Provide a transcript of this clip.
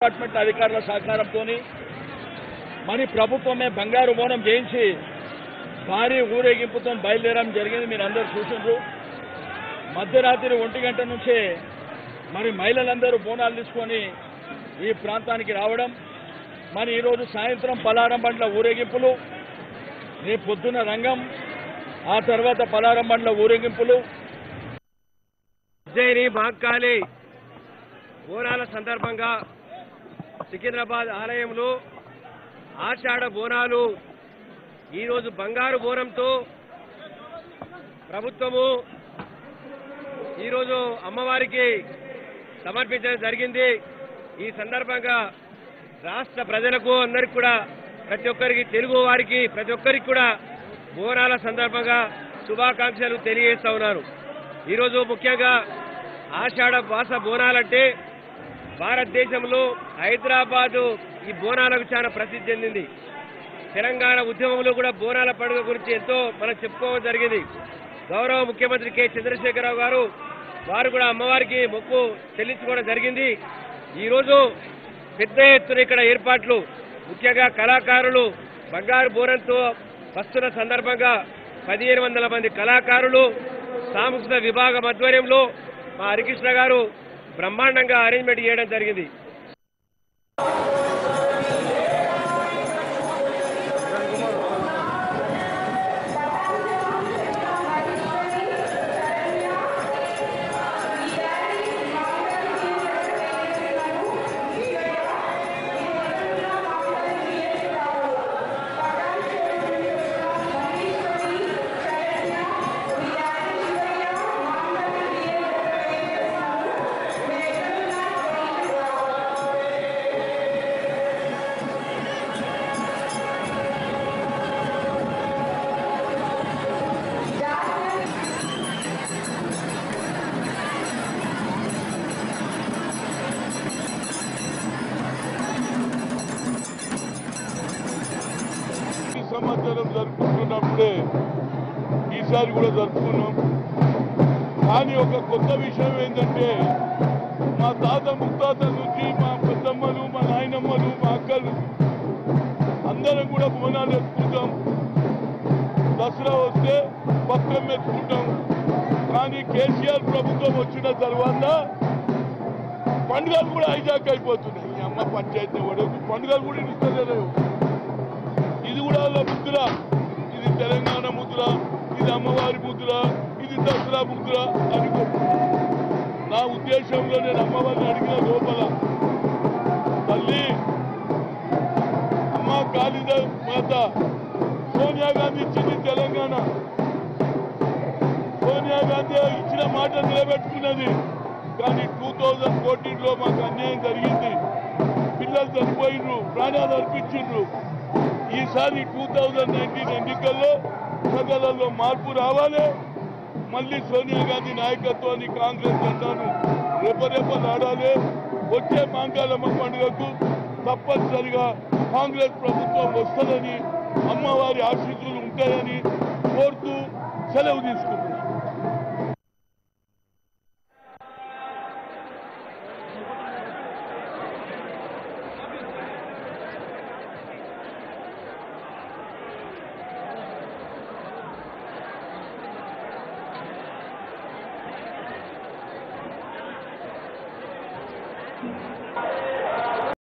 department అధికారుల సహకారంతో మరి ప్రభుత్వమే బంగారు బోనం చేయించి భారీ ఊరేగింపుతో బయలుదేరడం జరిగింది మీరు అందరూ చూసిండ్రు మధ్యరాత్రి ఒంటి గంట నుంచే మరి మహిళలందరూ బోనాలు తీసుకొని ఈ ప్రాంతానికి రావడం మరి ఈరోజు సాయంత్రం పలారం బండ్ల ఊరేగింపులు రేపు పొద్దున రంగం ఆ తర్వాత పలారం బండ్ల ఊరేగింపులు ఉజ్జయిని మహంకాళి బోనాల సందర్భంగా సికింద్రాబాద్ ఆలయంలో ఆషాఢ బోనాలు ఈరోజు బంగారు బోనంతో ప్రభుత్వము ఈరోజు అమ్మవారికి సమర్పించడం జరిగింది ఈ సందర్భంగా రాష్ట్ర ప్రజలకు అందరికి కూడా ప్రతి ఒక్కరికి తెలుగు వారికి ప్రతి ఒక్కరికి కూడా బోనాల సందర్భంగా శుభాకాంక్షలు తెలియజేస్తా ఉన్నారు ఈరోజు ముఖ్యంగా ఆషాఢ మాస బోనాలంటే భారతదేశంలో హైదరాబాదు ఈ బోనాలకు చాలా ప్రసిద్ధి చెందింది తెలంగాణ ఉద్యమంలో కూడా బోనాల పండుగ గురించి ఎంతో మనం చెప్పుకోవడం జరిగింది గౌరవ ముఖ్యమంత్రి కె చంద్రశేఖరరావు గారు వారు కూడా అమ్మవారికి మొక్కు చెల్లించుకోవడం జరిగింది ఈరోజు పెద్ద ఎత్తున ఇక్కడ ఏర్పాట్లు ముఖ్యంగా కళాకారులు బంగారు బోనంతో వస్తున్న సందర్భంగా పదిహేను వందల మంది కళాకారులు సాంస్కృతిక విభాగం ఆధ్వర్యంలో మా హరికృష్ణ గారు బ్రహ్మాండంగా అరేంజ్మెంట్ చేయడం జరిగింది ఈ సంవత్సరం జరుపుకుంటున్నప్పుడే ఈసారి కూడా జరుపుకున్నాం కానీ ఒక కొత్త విషయం ఏంటంటే మా తాత ముత్తాత నుంచి మా పెద్దమ్మలు మా నాయనమ్మలు మా అక్కలు అందరం కూడా బోనాలు ఎత్తుకుంటాం దసరా వస్తే పక్కం ఎత్తుకుంటాం కానీ కేసీఆర్ ప్రభుత్వం వచ్చిన తర్వాత పండుగలు కూడా హైజాక్ అయిపోతున్నాయి ఈ అమ్మ పంచాయతీ వరకు పండుగలు కూడా ఇస్తలేదు ఇది కూడా వాళ్ళ ముద్ర ఇది తెలంగాణ ముద్ర ఇది అమ్మవారి ముద్ర ఇది దసరా ముద్ర అనుకో నా ఉద్దేశంలో నేను అమ్మవారిని అడిగిన లోపల తల్లి అమ్మ కాళిద మాత సోనియా గాంధీ ఇచ్చింది తెలంగాణ సోనియా గాంధీ ఇచ్చిన మాట నిలబెట్టుకున్నది కానీ టూ థౌజండ్ ఫోర్టీన్లో మాకు అన్యాయం జరిగింది పిల్లలు చనిపోయిండ్రు ప్రాణాలు అర్పించిండ్రు ఈసారి టూ థౌజండ్ నైన్టీన్ ఎన్నికల్లో ప్రజలలో మార్పు రావాలి మళ్ళీ సోనియా గాంధీ నాయకత్వాన్ని కాంగ్రెస్ జెండాను రెపరెపలాడాలి వచ్చే మాంకాలమ్మ పండుగకు తప్పనిసరిగా కాంగ్రెస్ ప్రభుత్వం వస్తుందని అమ్మవారి ఆశీస్సులు ఉంటాయని కోరుతూ సెలవు తీసుకుంటున్నాను